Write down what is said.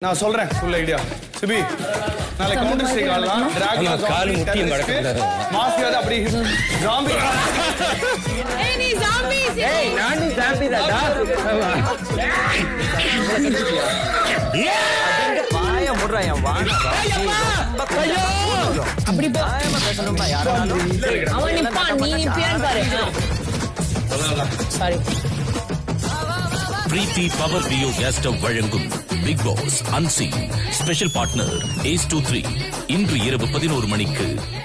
நான் சொல்றேன் full idea Sibi நாளை கவுண்டர் ஸ்ட்ரைக் ஆடலாம் ஆமா, கால் முட்டியும் மடக்கக்கூடாது. மாஸ்க் அப்படி ஜாம்பி ஏய் நீ ஜாம்பி நானும் சாம்பி தான்டா வாய முடுறா என் வாய் அப்படி போ பேசணும்பா யாராலும் அவன் நிப்பான் நீ நிப்பியான்னு பாரு sorry Preethi power Vio gas stove வழங்கும் பிக் பாஸ் அன்சி ஸ்பெஷல் பார்ட்னர் ஏஸ் டூ த்ரீ இன்று இரவு பதினோரு மணிக்கு